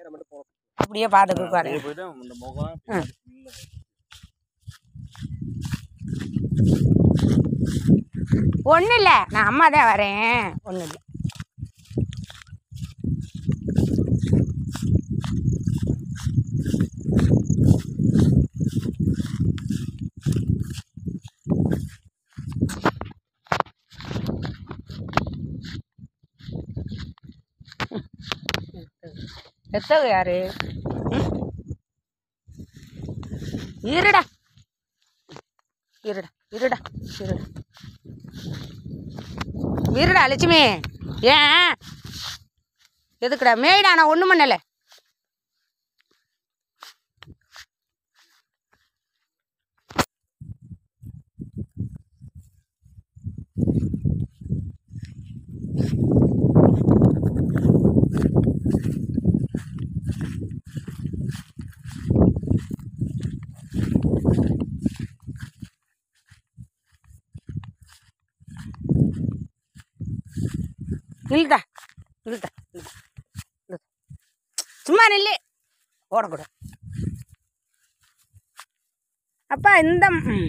அப்படியே பார்த்துட்டு உட்காரு அப்படியே போயிட்டு இந்த முகம் பின்னாடி full ஆ ஒன்றும் இல்லை நான் அம்மா தான் வரேன் ஒன்றும் இல்லை எத்தகு யாரு ம்? இருடா இருடா இருடா இருடா இருடா லட்சுமி ஏன் எதுக்குடா மேய்டா நான் ஒன்றும் பண்ணலை நில்லுடா நில்லுடா நில்லு. நில்லு. சும்மா நில்லு ஓடக்கூடாது அப்பா இந்த ம்.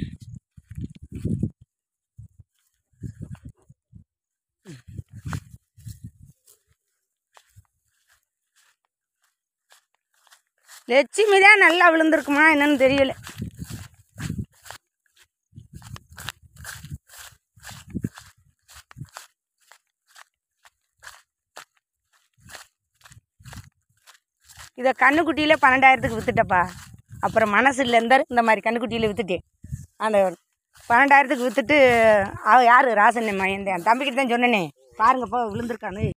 லட்சுமி தான் நல்லா விழுந்திருக்குமா என்னன்னு தெரியல இதை கண்ணுக்குட்டியில பன்னெண்டாயிரத்துக்கு வித்துட்டப்பா அப்புறம் மனசு இல்லை இருந்தாரு இந்த மாதிரி கண்ணுக்குட்டியில் வித்துட்டேன் அந்த பன்னெண்டாயிரத்துக்கு வித்துட்டு அவ யார் ராசன் மையன் என் தம்பிக்கிட்ட தான் சொன்னனே பாருங்கப்பா விழுந்திருக்கான்னு